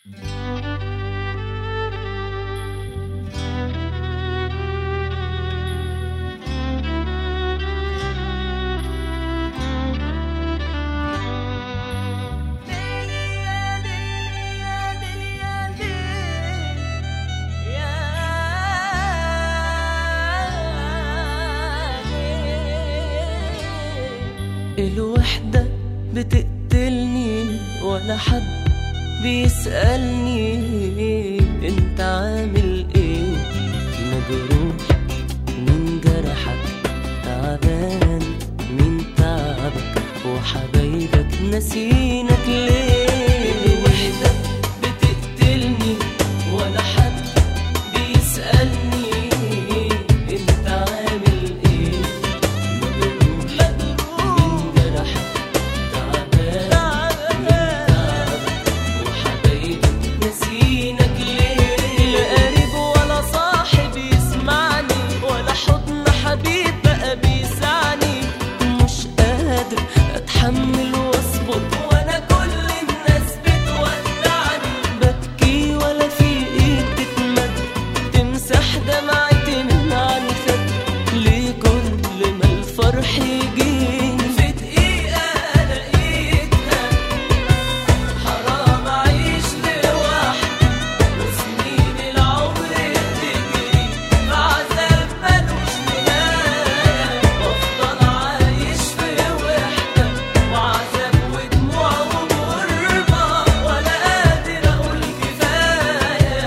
الوحدة بتقتلني ولا حد بيسألني انت عامل ايه مجروح من جرحك تعبان من تعبك وحبايبك نسينك ليه الوحدة بتقتلني ولا حد بيسألني انت عامل ايه مجروح من جرحك تعبان من تعبك وحبايبك نسينك ليه لا قريب ولا صاحب يسمعني ولا حضن حبيب بقى بيسعني مش قادر اتحمل واصبر وانا كل الناس بتودعني ببكي ولا في ايد تتمد تمسح دمعتي من عن خد ليه كل ما الفرح يجيني في دقيقة الاقيتها حرام اعيش لوحدي وسنين العمر بتجري بعذاب ملوش نهاية وافضل عايش في وحدة وعذاب ودموع وغربة ولا قادر اقول كفاية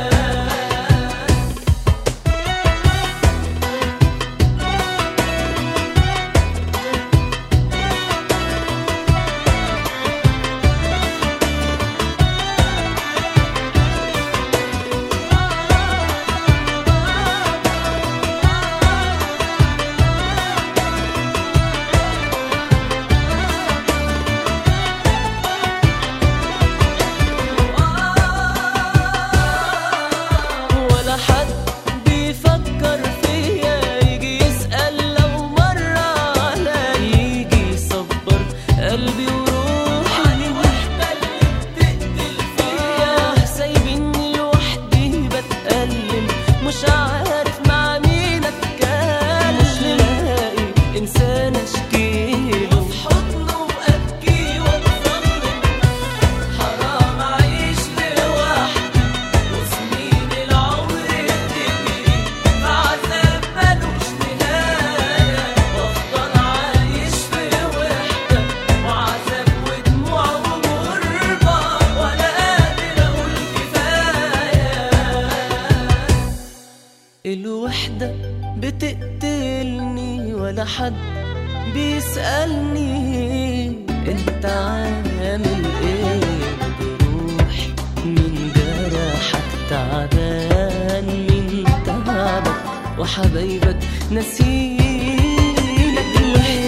ولا حد بيفكر فيا يجي يسأل لو مرة عليا يجي يصبر قلبي وروحي الوحدة اللي بتقتل فيا سايبيني لوحدي بتألم مش عارف مع مين اتكلم مش لاقي انسان اشكيله في حضنه وابكي واتظلم حرام اعيش لوحدي وسنين العمر بتجري بعذاب ملوش نهاية وافضل عايش في وحدة وعذاب ودموع وغربة ولا قادر اقول كفاية الوحدة بتقتلني ولا حد بيسألني انت عامل ايه بروح من جرحك تعبان من تعبك وحبايبك نسينك الوحدة